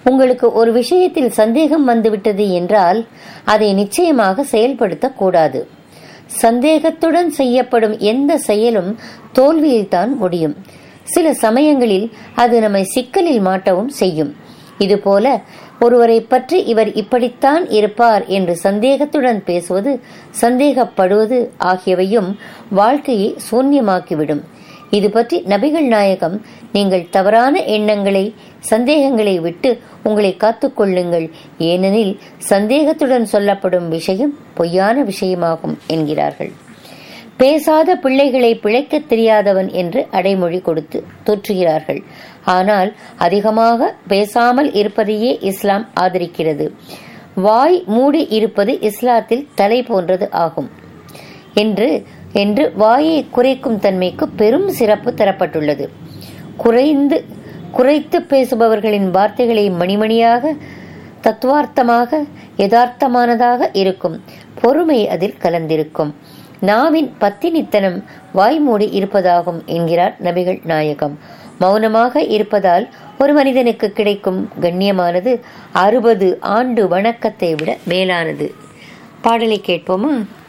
உங்களுக்கு ஒரு விஷயத்தில் சந்தேகம் வந்துவிட்டது என்றால் அதை நிச்சயமாக செயல்படுத்தக்கூடாது சந்தேகத்துடன் செய்யப்படும் எந்த செயலும் தோல்வியில்தான் முடியும் சில சமயங்களில் அது நம்மை சிக்கலில் மாட்டவும் செய்யும் இதுபோல ஒருவரை பற்றி இவர் இப்படித்தான் இருப்பார் என்று சந்தேகத்துடன் பேசுவது சந்தேகப்படுவது ஆகியவையும் வாழ்க்கையை சூன்யமாக்கிவிடும் இது பற்றி நபிகள் நாயகம் நீங்கள் தவறான எண்ணங்களை சந்தேகங்களை விட்டு உங்களை காத்துக்கொள்ளுங்கள் ஏனெனில் சந்தேகத்துடன் சொல்லப்படும் விஷயம் பொய்யான விஷயமாகும் என்கிறார்கள் பேசாத பிள்ளைகளை பிழைக்கத் தெரியாதவன் என்று அடைமொழி கொடுத்து தோற்றுகிறார்கள் ஆனால் அதிகமாக பேசாமல் இருப்பதையே இஸ்லாம் ஆதரிக்கிறது வாய் மூடி இருப்பது இஸ்லாத்தில் தலை போன்றது ஆகும் என்று என்று வாயை குறைக்கும் தன்மைக்கு பெரும் சிறப்பு தரப்பட்டுள்ளது குறைந்து குறைத்து பேசுபவர்களின் வார்த்தைகளை மணிமணியாக தத்துவார்த்தமாக யதார்த்தமானதாக இருக்கும் பொறுமை அதில் கலந்திருக்கும் நாவின் பத்தினித்தனம் வாய்மூடி இருப்பதாகும் என்கிறார் நபிகள் நாயகம் மௌனமாக இருப்பதால் ஒரு மனிதனுக்கு கிடைக்கும் கண்ணியமானது அறுபது ஆண்டு வணக்கத்தை விட மேலானது பாடலை கேட்போமா